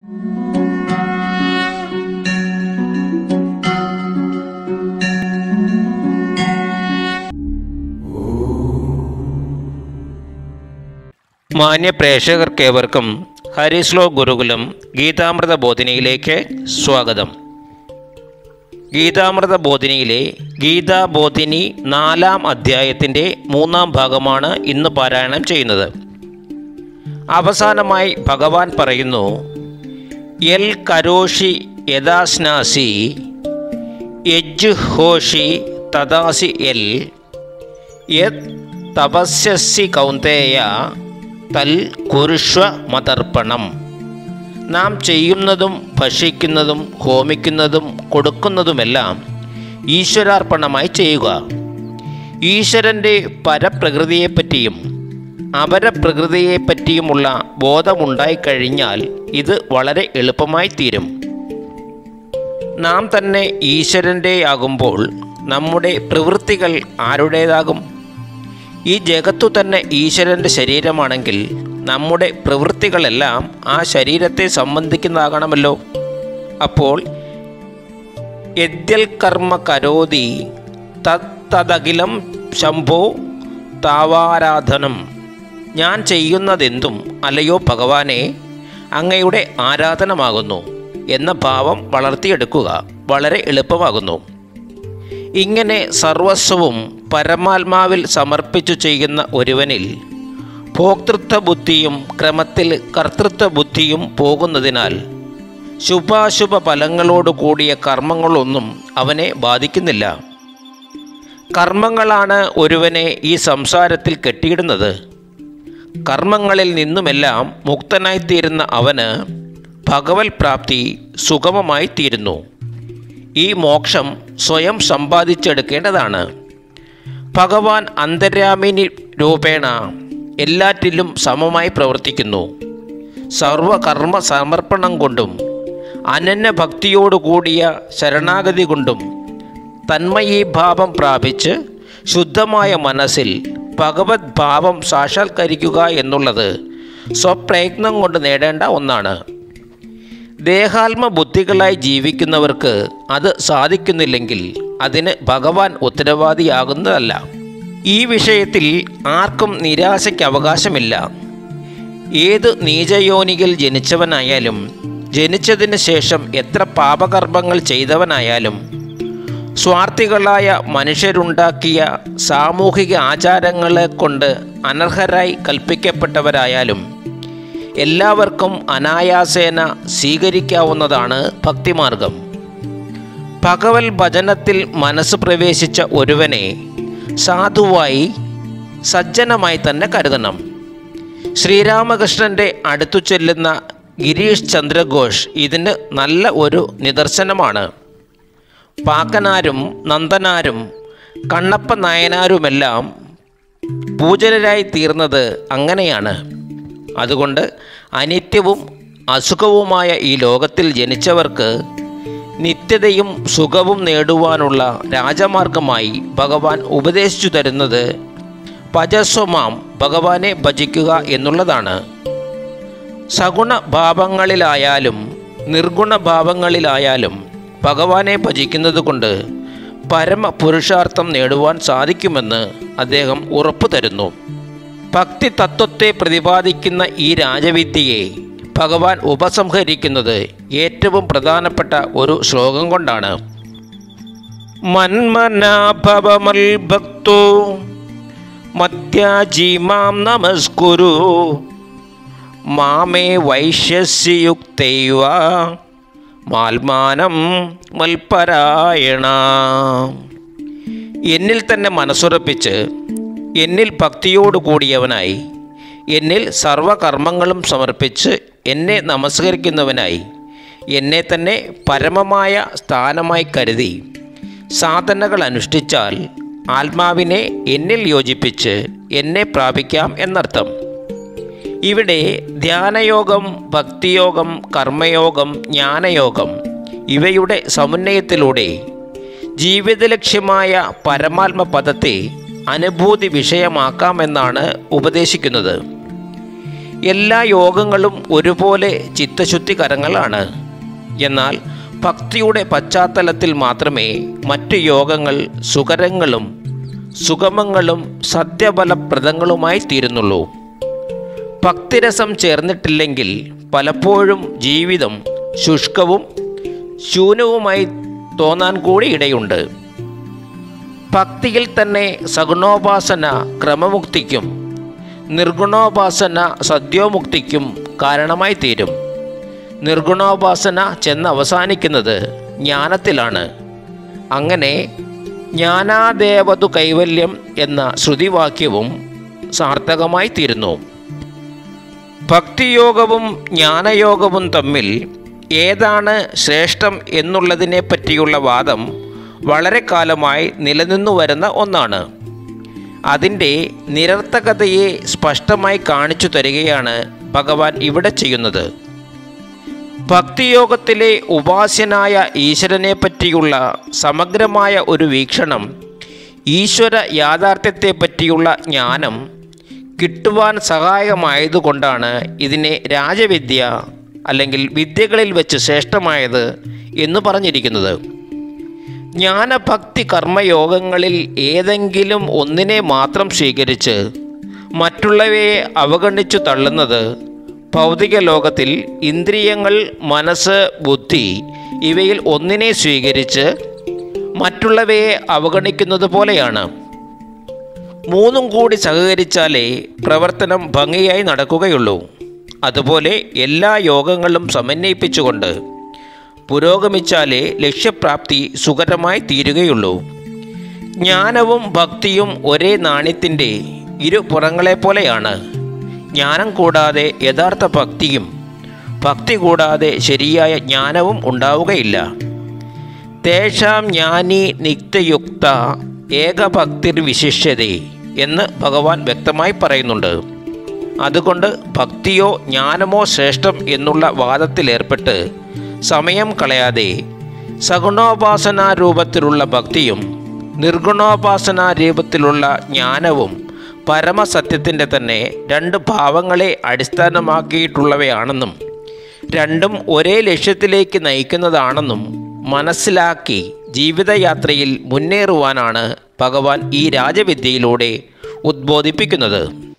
മാന്യ പ്രേക്ഷകർക്കേവർക്കും ഹരിസ്ലോ ഗുരുകുലം ഗീതാമൃത ബോധിനിയിലേക്ക് സ്വാഗതം ഗീതാമൃത ബോധിനിയിലെ ഗീതാബോധിനി നാലാം അധ്യായത്തിൻ്റെ മൂന്നാം ഭാഗമാണ് ഇന്ന് പാരായണം ചെയ്യുന്നത് അവസാനമായി ഭഗവാൻ പറയുന്നു എൽ കരോഷി യഥാസ്നാസി യജ് ഹോഷി തദാസി എൽ യത് തപസ്യസി കൗന്തേയ തൽ കുരുഷ്വ മതർപ്പണം നാം ചെയ്യുന്നതും ഭക്ഷിക്കുന്നതും ഹോമിക്കുന്നതും കൊടുക്കുന്നതുമെല്ലാം ഈശ്വരാർപ്പണമായി ചെയ്യുക ഈശ്വരൻ്റെ പരപ്രകൃതിയെപ്പറ്റിയും അപരപ്രകൃതിയെപ്പറ്റിയുമുള്ള ബോധമുണ്ടായിക്കഴിഞ്ഞാൽ ഇത് വളരെ എളുപ്പമായി തീരും നാം തന്നെ ഈശ്വരൻ്റെ ആകുമ്പോൾ നമ്മുടെ പ്രവൃത്തികൾ ആരുടേതാകും ഈ ജഗത്തു തന്നെ ഈശ്വരൻ്റെ ശരീരമാണെങ്കിൽ നമ്മുടെ പ്രവൃത്തികളെല്ലാം ആ ശരീരത്തെ സംബന്ധിക്കുന്നതാകണമല്ലോ അപ്പോൾ യദ്യൽ കർമ്മ കരോതി തത്തതകിലം ശംഭോ താവാരാധനം ഞാൻ ചെയ്യുന്നതെന്തും അല്ലയോ ഭഗവാനെ അങ്ങയുടെ ആരാധനമാകുന്നു എന്ന ഭാവം വളർത്തിയെടുക്കുക വളരെ എളുപ്പമാകുന്നു ഇങ്ങനെ സർവസ്വവും പരമാത്മാവിൽ സമർപ്പിച്ചു ചെയ്യുന്ന ഒരുവനിൽ ഭോക്തൃത്വ ബുദ്ധിയും ക്രമത്തിൽ കർത്തൃത്വ ബുദ്ധിയും പോകുന്നതിനാൽ ശുഭാശുഭ ഫലങ്ങളോട് കൂടിയ കർമ്മങ്ങളൊന്നും അവനെ ബാധിക്കുന്നില്ല കർമ്മങ്ങളാണ് ഒരുവനെ ഈ സംസാരത്തിൽ കെട്ടിയിടുന്നത് കർമ്മങ്ങളിൽ നിന്നുമെല്ലാം മുക്തനായിത്തീരുന്ന അവന് ഭഗവത് പ്രാപ്തി സുഗമമായി തീരുന്നു ഈ മോക്ഷം സ്വയം സമ്പാദിച്ചെടുക്കേണ്ടതാണ് ഭഗവാൻ അന്തര്യാമിനി രൂപേണ എല്ലാറ്റിലും സമമായി പ്രവർത്തിക്കുന്നു സർവകർമ്മ സമർപ്പണം കൊണ്ടും അനന്യ ഭക്തിയോടുകൂടിയ ശരണാഗതി കൊണ്ടും തന്മയീഭാവം പ്രാപിച്ച് ശുദ്ധമായ മനസ്സിൽ ഭഗവത് ഭാവം സാക്ഷാത്കരിക്കുക എന്നുള്ളത് സ്വപ്രയത്നം കൊണ്ട് നേടേണ്ട ഒന്നാണ് ദേഹാത്മ ബുദ്ധികളായി ജീവിക്കുന്നവർക്ക് അത് സാധിക്കുന്നില്ലെങ്കിൽ അതിന് ഭഗവാൻ ഉത്തരവാദിയാകുന്നതല്ല ഈ വിഷയത്തിൽ ആർക്കും നിരാശയ്ക്ക് അവകാശമില്ല ഏത് നീചയോനിയിൽ ജനിച്ചവനായാലും ജനിച്ചതിന് ശേഷം എത്ര പാപകർമ്മങ്ങൾ ചെയ്തവനായാലും സ്വാർത്ഥികളായ മനുഷ്യരുണ്ടാക്കിയ സാമൂഹിക ആചാരങ്ങളെ കൊണ്ട് അനർഹരായി കൽപ്പിക്കപ്പെട്ടവരായാലും എല്ലാവർക്കും അനായാസേന സ്വീകരിക്കാവുന്നതാണ് ഭക്തിമാർഗം ഭഗവത് ഭജനത്തിൽ മനസ്സ് പ്രവേശിച്ച ഒരുവനെ സാധുവായി സജ്ജനമായി തന്നെ കരുതണം ശ്രീരാമകൃഷ്ണൻ്റെ അടുത്തു ചെല്ലുന്ന ഗിരീഷ് ചന്ദ്രഘോഷ് ഇതിന് നല്ല ഒരു നിദർശനമാണ് പാക്കനാരും നന്ദനാരും കണ്ണപ്പ നായനാരുമെല്ലാം പൂജനരായി തീർന്നത് അങ്ങനെയാണ് അതുകൊണ്ട് അനിത്യവും അസുഖവുമായ ഈ ലോകത്തിൽ ജനിച്ചവർക്ക് നിത്യതയും സുഖവും നേടുവാനുള്ള രാജമാർഗമായി ഭഗവാൻ ഉപദേശിച്ചു തരുന്നത് ഭജസ്വമാം ഭഗവാനെ ഭജിക്കുക എന്നുള്ളതാണ് സഗുണ ഭാവങ്ങളിലായാലും നിർഗുണ ഭാവങ്ങളിലായാലും ഭഗവാനെ ഭജിക്കുന്നത് കൊണ്ട് പരമ പുരുഷാർത്ഥം നേടുവാൻ സാധിക്കുമെന്ന് അദ്ദേഹം ഉറപ്പു തരുന്നു ഭക്തി തത്വത്തെ പ്രതിപാദിക്കുന്ന ഈ രാജവിദ്യയെ ഭഗവാൻ ഉപസംഹരിക്കുന്നത് ഏറ്റവും പ്രധാനപ്പെട്ട ഒരു ശ്ലോകം കൊണ്ടാണ് മന്മനാഭവമൽ ഭക്തോ മത്യാജീമാം നമസ്കുരു മാമേ വൈശ്യസ്യയുക്തൈവ മാൽമാനം മൽപരായണ എന്നിൽ തന്നെ മനസ്സുറപ്പിച്ച് എന്നിൽ ഭക്തിയോട് കൂടിയവനായി എന്നിൽ സർവകർമ്മങ്ങളും സമർപ്പിച്ച് എന്നെ നമസ്കരിക്കുന്നവനായി എന്നെ തന്നെ പരമമായ സ്ഥാനമായി കരുതി സാധനകൾ അനുഷ്ഠിച്ചാൽ ആത്മാവിനെ എന്നിൽ യോജിപ്പിച്ച് എന്നെ പ്രാപിക്കാം എന്നർത്ഥം ഇവിടെ ധ്യാനയോഗം ഭക്തിയോഗം കർമ്മയോഗം ജ്ഞാനയോഗം ഇവയുടെ സമന്വയത്തിലൂടെ ജീവിതലക്ഷ്യമായ പരമാത്മ പദത്തെ അനുഭൂതി വിഷയമാക്കാമെന്നാണ് ഉപദേശിക്കുന്നത് എല്ലാ യോഗങ്ങളും ഒരുപോലെ ചിത്തശുദ്ധികരങ്ങളാണ് എന്നാൽ ഭക്തിയുടെ പശ്ചാത്തലത്തിൽ മാത്രമേ മറ്റു യോഗങ്ങൾ സുകരങ്ങളും സുഗമങ്ങളും സത്യഫലപ്രദങ്ങളുമായി തീരുന്നുള്ളൂ ഭക്തിരസം ചേർന്നിട്ടില്ലെങ്കിൽ പലപ്പോഴും ജീവിതം ശുഷ്കവും ശൂന്യവുമായി തോന്നാൻ കൂടി ഇടയുണ്ട് ഭക്തിയിൽ തന്നെ സഗുണോപാസന ക്രമമുക്തിക്കും നിർഗുണോപാസന സദ്യോമുക്തിക്കും കാരണമായി തീരും നിർഗുണോപാസന ചെന്ന് അവസാനിക്കുന്നത് ജ്ഞാനത്തിലാണ് അങ്ങനെ ജ്ഞാനാദേവതു കൈവല്യം എന്ന ശ്രുതിവാക്യവും സാർത്ഥകമായി തീരുന്നു ഭക്തിയോഗവും ജ്ഞാനയോഗവും തമ്മിൽ ഏതാണ് ശ്രേഷ്ഠം എന്നുള്ളതിനെ പറ്റിയുള്ള വാദം വളരെ കാലമായി നിലനിന്നു വരുന്ന ഒന്നാണ് അതിൻ്റെ നിരർത്ഥകതയെ സ്പഷ്ടമായി കാണിച്ചു തരികയാണ് ഭഗവാൻ ഇവിടെ ചെയ്യുന്നത് ഭക്തിയോഗത്തിലെ ഉപാസ്യനായ ഈശ്വരനെ പറ്റിയുള്ള സമഗ്രമായ ഒരു വീക്ഷണം ഈശ്വര യാഥാർത്ഥ്യത്തെ പറ്റിയുള്ള ജ്ഞാനം കിട്ടുവാൻ സഹായകമായതുകൊണ്ടാണ് ഇതിനെ രാജവിദ്യ അല്ലെങ്കിൽ വിദ്യകളിൽ വെച്ച് ശ്രേഷ്ഠമായത് എന്ന് പറഞ്ഞിരിക്കുന്നത് ജ്ഞാനഭക്തി കർമ്മയോഗങ്ങളിൽ ഏതെങ്കിലും ഒന്നിനെ മാത്രം സ്വീകരിച്ച് മറ്റുള്ളവയെ അവഗണിച്ചു തള്ളുന്നത് ഭൗതിക ലോകത്തിൽ ഇന്ദ്രിയങ്ങൾ മനസ്സ് ബുദ്ധി ഇവയിൽ ഒന്നിനെ സ്വീകരിച്ച് മറ്റുള്ളവയെ അവഗണിക്കുന്നത് പോലെയാണ് മൂന്നും കൂടി സഹകരിച്ചാലേ പ്രവർത്തനം ഭംഗിയായി നടക്കുകയുള്ളൂ അതുപോലെ എല്ലാ യോഗങ്ങളും സമന്വയിപ്പിച്ചുകൊണ്ട് പുരോഗമിച്ചാലേ ലക്ഷ്യപ്രാപ്തി സുഖകരമായി തീരുകയുള്ളൂ ജ്ഞാനവും ഭക്തിയും ഒരേ നാണ്യത്തിൻ്റെ ഇരു പുറങ്ങളെപ്പോലെയാണ് ജ്ഞാനം കൂടാതെ യഥാർത്ഥ ഭക്തിയും ഭക്തി കൂടാതെ ശരിയായ ജ്ഞാനവും ഉണ്ടാവുകയില്ല തേഷാം ജ്ഞാനി നിത്യയുക്ത ഏകഭക്തിർ വിശിഷ്യതേ എന്ന് ഭഗവാൻ വ്യക്തമായി പറയുന്നുണ്ട് അതുകൊണ്ട് ഭക്തിയോ ജ്ഞാനമോ ശ്രേഷ്ഠം എന്നുള്ള വാദത്തിലേർപ്പെട്ട് സമയം കളയാതെ സഗുണോപാസനാ രൂപത്തിലുള്ള ഭക്തിയും നിർഗുണോപാസനാ രൂപത്തിലുള്ള ജ്ഞാനവും പരമസത്യത്തിൻ്റെ തന്നെ രണ്ട് ഭാവങ്ങളെ അടിസ്ഥാനമാക്കിയിട്ടുള്ളവയാണെന്നും രണ്ടും ഒരേ ലക്ഷ്യത്തിലേക്ക് നയിക്കുന്നതാണെന്നും മനസ്സിലാക്കി ജീവിതയാത്രയിൽ മുന്നേറുവാനാണ് ഭഗവാൻ ഈ രാജവിദ്യയിലൂടെ ഉദ്ബോധിപ്പിക്കുന്നത്